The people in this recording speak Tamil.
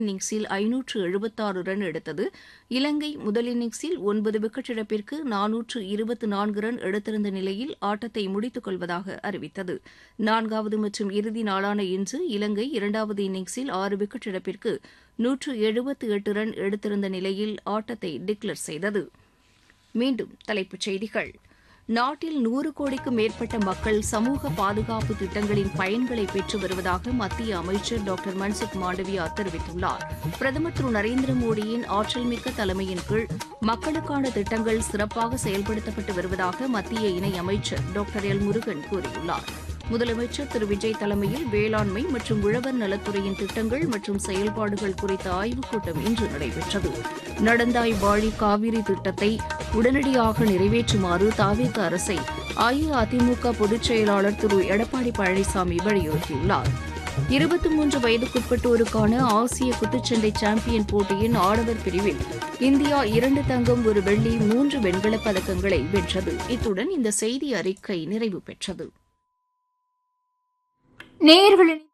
இன்னிங்ஸில் ஐநூற்று எழுபத்தாறு ரன் எடுத்தது இலங்கை முதல் இன்னிங்ஸில் ஒன்பது விக்கெட் இழப்பிற்கு நானூற்று இருபத்து நான்கு ரன் எடுத்திருந்த நிலையில் ஆட்டத்தை முடித்துக் கொள்வதாக அறிவித்தது நான்காவது மற்றும் இறுதி நாளான இன்று இலங்கை இரண்டாவது இன்னிங்ஸில் ஆறு விக்கெட் இழப்பிற்கு நூற்று எழுபத்து எட்டு ரன் எடுத்திருந்த நிலையில் ஆட்டத்தை டிக்ளேர் செய்தது மீண்டும் தலைப்புச் செய்திகள் நாட்டில் நூறு கோடிக்கும் மேற்பட்ட மக்கள் சமூக பாதுகாப்பு திட்டங்களின் பயன்களை பெற்று வருவதாக மத்திய அமைச்சர் டாக்டர் மன்சுக் மாண்டவியா தெரிவித்துள்ளார் பிரதமர் திரு நரேந்திர மோடியின் ஆற்றல்மிக்க தலைமையின் கீழ் மக்களுக்கான திட்டங்கள் சிறப்பாக செயல்படுத்தப்பட்டு வருவதாக மத்திய இணையமைச்சர் டாக்டர் எல் முருகன் கூறியுள்ளார் முதலமைச்சர் திரு விஜய் தலைமையில் வேளாண்மை மற்றும் உழவர் நலத்துறையின் திட்டங்கள் மற்றும் செயல்பாடுகள் குறித்த ஆய்வுக் கூட்டம் இன்று நடைபெற்றது நடந்தாய் வாழி காவிரி திட்டத்தை உடனடியாக நிறைவேற்றுமாறு தாவேக அரசை அஇஅதிமுக பொதுச் செயலாளர் திரு எடப்பாடி பழனிசாமி வலியுறுத்தியுள்ளார் இருபத்தி மூன்று வயதுக்குட்பட்டோருக்கான ஆசிய குத்துச்சண்டை சாம்பியன் போட்டியின் ஆடவர் பிரிவில் இந்தியா இரண்டு தங்கம் ஒரு வெள்ளி மூன்று வெண்கலப் பதக்கங்களை வென்றது இத்துடன் இந்த செய்தி அறிக்கை நிறைவு பெற்றது நேயர்களின்